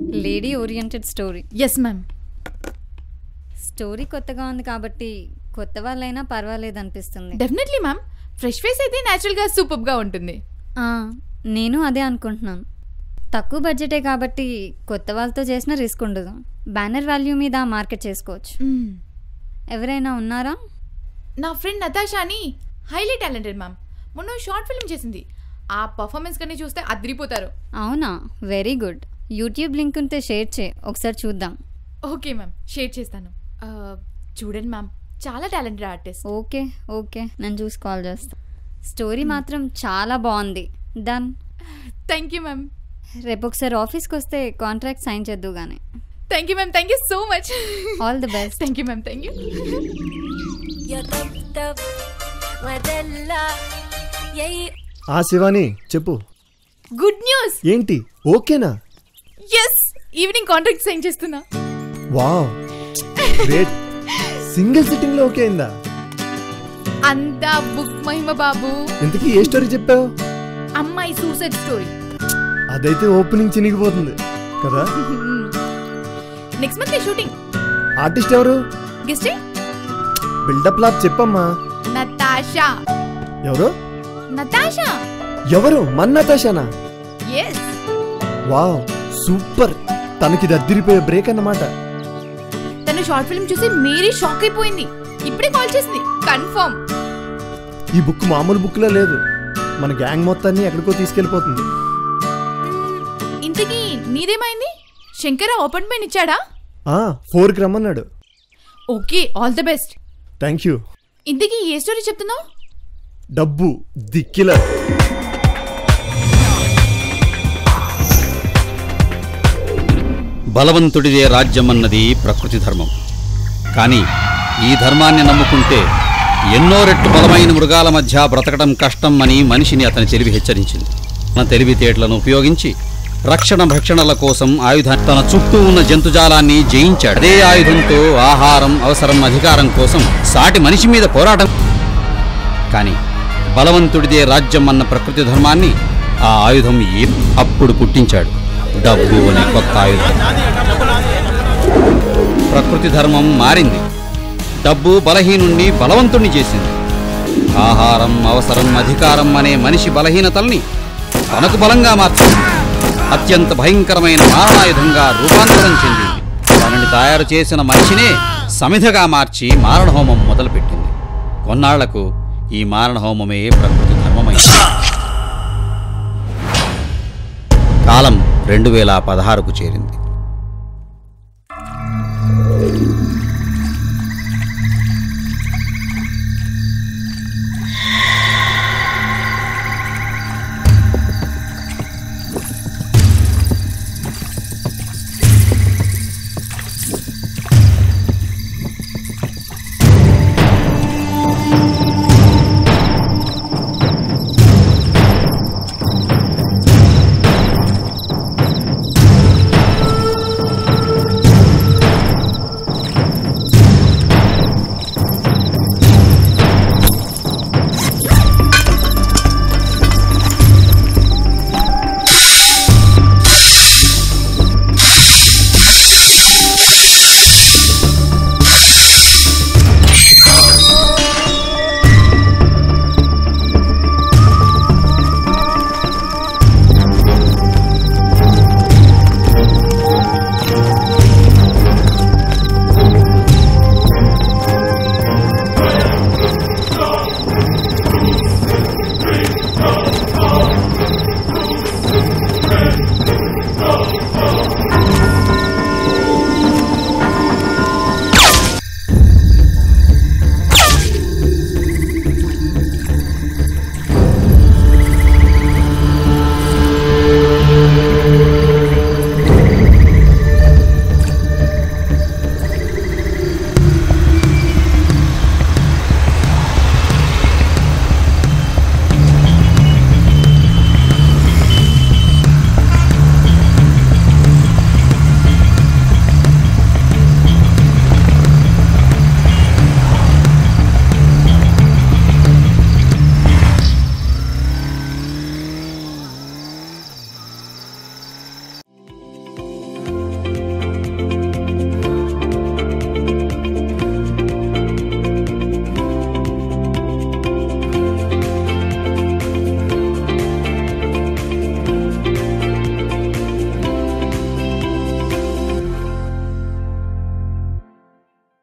Lady oriented story yes ma'am story కొత్తగా ఉంది కాబట్టి కొత్త వాళ్ళైనా పర్వాలేదు అనిపిస్తుంది డెఫినెట్లీ మ్యామ్ ఫ్రెష్ ఫేస్ అయితే న్యాచురల్గా సూపర్గా ఉంటుంది ఆ, నేను అదే అనుకుంటున్నాను తక్కువ బడ్జెటే కాబట్టి కొత్త వాళ్ళతో చేసిన రిస్క్ ఉండదు బ్యానర్ వాల్యూ మీద మార్కెట్ చేసుకోవచ్చు మ్మ్. ఎవరైనా ఉన్నారా నా ఫ్రెండ్ నతాషా అని హైలీ టాలెంటెడ్ మ్యామ్ మొన్న షార్ట్ ఫిల్మ్ చేసింది ఆ పర్ఫార్మెన్స్ కన్నీ చూస్తే అదిరిపోతారు అవునా వెరీ గుడ్ యూట్యూబ్ లింక్ ఉంటే షేర్ చేయి ఒకసారి చూద్దాం ఓకే మ్యామ్ షేర్ చేస్తాను ఆ, చూడండి మ్యామ్ చాలా టాలెంటెడ్ ఆర్టిస్ట్ ఓకే ఓకే నేను చూసి కాల్ చేస్తా స్టోరీ మాత్రం చాలా బాగుంది డన్ థ్యాంక్ యూ మ్యామ్ రేపు ఒకసారి ఆఫీస్కి వస్తే కాంట్రాక్ట్ సైన్ చేద్దు కానీ thank you ma'am thank you so much all the best thank you ma'am thank you يطبطب ودلع يي ఆ శివాని చెప్పు గుడ్ న్యూస్ ఏంటి ఓకేనా ఎస్ ఈవినింగ్ కాంట్రాక్ట్ సైన్ చేస్తున్నా వావ్ గ్రేట్ సింగిల్ సిట్టింగ్ లో ఓకే అయిందా అంతా బుక్ మహిమ బాబు ఇంతకీ ఏ స్టోరీ చెప్పావు అమ్మాయి సూసైడ్ స్టోరీ అదైతే ఓపెనింగ్ చినిగిపోతుంది కదా నెక్స్ట్ మంత్ షూటింగ్ ఆర్టిస్ట్ ఎవరు గెస్ట్ బిల్డప్ లాప్ చెప్పమ్మా నతాషా ఎవరు నతాషా ఎవరు మన్నతాషానా ఎస్ వావ్ సూపర్ తనకిది అద్దిరిపోయే బ్రేక్ అన్నమాట తను షార్ట్ ఫిల్మ్ చూసి మేరీ షాక్ అయిపోయింది ఇప్పుడే కాల్ చేసింది కన్ఫర్మ్ ఈ బుక్ మామూలు బుక్ లో లేదు మన గ్యాంగ్ మొత్తాన్ని ఎక్కడికో తీసుకెళ్ళిపోతుంది ఇంతకీ నీదేమైంది శంకర అపాయింట్మెంట్ ఇచ్చాడా ఆ ఫోర్కి రమ్మన్నాడు okay all the best thank you ఇంతకీ ఏ స్టోరీ చెప్తున్నావు డబ్బు దిక్కిల బలవంతుడిదే రాజ్యమన్నది ప్రకృతి ధర్మం కానీ ఈ ధర్మాన్ని నమ్ముకుంటే ఎన్నో రెట్లు బలమైన మృగాల మధ్య బ్రతకడం కష్టం అని మనిషిని అతని తెలివి హెచ్చరించింది తన తెలివితేటలను ఉపయోగించి రక్షణ భక్షణల కోసం ఆయుధం తన చుట్టూ ఉన్న జంతుజాలాన్ని జయించాడు అదే ఆయుధంతో ఆహారం అవసరం అధికారం కోసం సాటి మనిషి మీద పోరాటం కానీ బలవంతుడిదే రాజ్యం అన్న ప్రకృతి ధర్మాన్ని ఆ ఆయుధం ఏ అప్పుడు పుట్టించాడు డబ్బు అనే కొత్త ఆయుధం ప్రకృతి ధర్మం మారింది డబ్బు బలహీనుణ్ణి బలవంతుణ్ణి చేసింది ఆహారం అవసరం అధికారం అనే మనిషి బలహీనతల్ని తనకు బలంగా మార్చింది అత్యంత భయంకరమైన మారణాయుధంగా రూపాంతరం చెందింది దానిని తయారు చేసిన మనిషినే సమిధగా మార్చి మారణహోమం మొదలుపెట్టింది కొన్నాళ్లకు ఈ మారణహోమమే ప్రకృతి ధర్మమైంది కాలం రెండు వేల పదహారుకు చేరింది